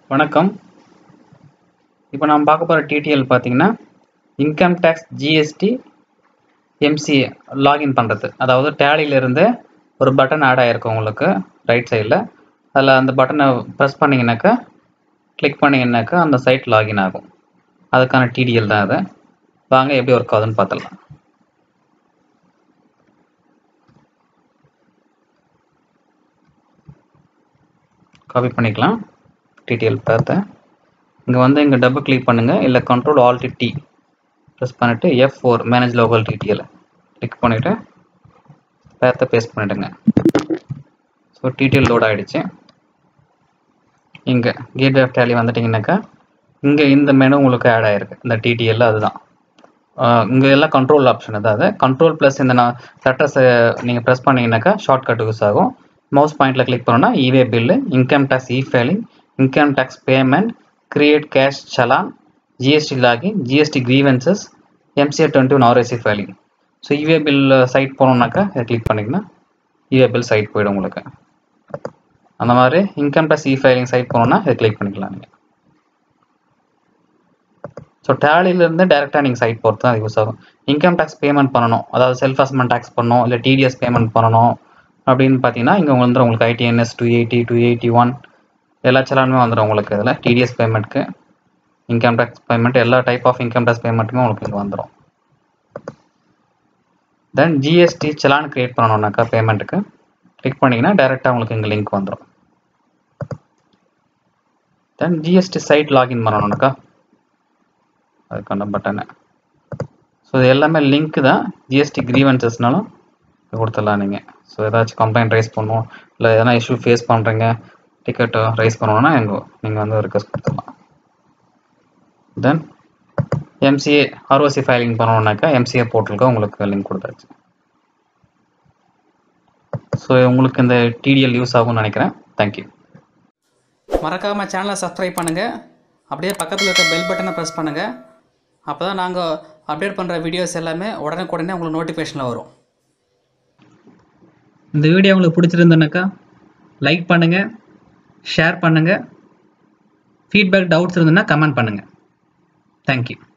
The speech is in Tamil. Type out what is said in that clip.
வணக்கம் இப்போ நம்ம பார்க்க போகிற டிடிஎல் பார்த்தீங்கன்னா income tax GST MCA login பண்ணுறது அதாவது டேலியிலேருந்து ஒரு பட்டன் ஆட் ஆகிருக்கும் உங்களுக்கு ரைட் சைடில் அதில் அந்த பட்டனை ப்ரெஸ் பண்ணிங்கனாக்கா கிளிக் பண்ணிங்கனாக்கா அந்த சைட் லாகின் ஆகும் அதுக்கான டிடிஎல் தான் அது வாங்க எப்படி ஒர்க் ஆகுதுன்னு பார்த்துடலாம் காப்பி பண்ணிக்கலாம் டிடிஎல் பார்த்து இங்கே வந்து இங்கே டபுள் கிளிக் பண்ணுங்கள் இல்லை கண்ட்ரோல் ஆல்டி டி ப்ரெஸ் பண்ணிவிட்டு F four manage local TDL click பண்ணிவிட்டு பேத்தை பேஸ்ட் பண்ணிவிடுங்க ஸோ டிடிஎல் லோட் ஆகிடுச்சு இங்கே கேட் ஆஃப் டேலி வந்துட்டிங்கனாக்கா இங்கே இந்த மெனு உங்களுக்கு ஆட் ஆகிருக்கு இந்த டிடிஎல் அதுதான் இங்கே எல்லாம் கண்ட்ரோல் ஆப்ஷன் தான் அது கண்ட்ரோல் ப்ளஸ் இந்த நான் லெட்டர்ஸை நீங்கள் ப்ரெஸ் பண்ணிங்கனாக்கா ஷார்ட்கட் யூஸ் ஆகும் மவுஸ் பாயிண்டில் கிளிக் பண்ணோன்னா e way bill income tax e filing income tax payment create cash challan GST login GST grievances MCR twenty one RSC filing so e way bill site போனோம்னாக்கா இதை கிளிக் பண்ணிங்கன்னா இவே பில் சைட் போயிடும் உங்களுக்கு அந்த மாதிரி income tax e filing site போனோம்னா இதை கிளிக் பண்ணிக்கலாம் நீங்கள் ஸோ டேலியிலேருந்து டேரெக்டாக நீங்கள் சைட் பொறுத்து தான் அது யூஸ் ஆகும் இன்கம் டேக்ஸ் பேமெண்ட் பண்ணணும் அதாவது செல்ஃப் அசஸ்மெண்ட் டேக்ஸ் பண்ணணும் இல்லை டிடிஎஸ் பேமெண்ட் பண்ணணும் அப்படின்னு பார்த்தீங்கன்னா இங்கே வந்துடும் உங்களுக்கு ITNS two eighty two eighty one எல்லா சலானுமே வந்துடும் உங்களுக்கு இதில் டிடிஎஸ் பேமெண்ட்க்கு இன்கம் டேக்ஸ் பேமெண்ட் எல்லா டைப் ஆஃப் இன்கம் டேக்ஸ் பேமெண்ட்டுமே உங்களுக்கு இங்கே வந்துடும் தென் ஜிஎஸ்டி சலான் க்ரியேட் பண்ணணும்னாக்கா பேமெண்ட்டுக்கு கிளிக் பண்ணிங்கன்னா டேரெக்டாக உங்களுக்கு இங்கே லிங்க் வந்துடும் தென் ஜிஎஸ்டி சைட் லாகின் பண்ணணும்னாக்கா அதுக்கான பட்டனு ஸோ இது எல்லாமே லிங்க் தான் ஜிஎஸ்டி கிரீவன்சஸ்னாலும் கொடுத்துடலாம் நீங்கள் ஸோ ஏதாச்சும் கம்ப்ளைண்ட் ரைஸ் பண்ணுவோம் இல்லை எதனா இஷ்யூ ஃபேஸ் பண்ணுறீங்க டிக்கெட் ரைஸ் பண்ணணும்னா எங்கள் நீங்கள் வந்து ரிக்வஸ்ட் கொடுத்துடலாம் தென் எம்சிஏ ஆர்ஓசி ஃபைலிங் பண்ணணுன்னாக்கா எம்சிஏ போர்ட்டலுக்கு உங்களுக்கு லிங்க் கொடுத்தாச்சு ஸோ உங்களுக்கு இந்த டிடிஎல் யூஸ் ஆகும்னு நினைக்கிறேன் தேங்க்யூ மறக்காமல் சேனலை சப்ஸ்கிரைப் பண்ணுங்கள் அப்படியே பக்கத்தில் இருக்க பெல் பட்டனை ப்ரெஸ் பண்ணுங்கள் அப்போ தான் நாங்கள் அப்டேட் பண்ணுற வீடியோஸ் எல்லாமே உடனுக்குடனே உங்களுக்கு நோட்டிஃபிகேஷனில் வரும் இந்த வீடியோ உங்களுக்கு பிடிச்சிருந்தனாக்கா லைக் பண்ணுங்கள் ஷேர் பண்ணுங்கள் ஃபீட்பேக் டவுட்ஸ் இருந்ததுன்னா கமெண்ட் பண்ணுங்கள் தேங்க்யூ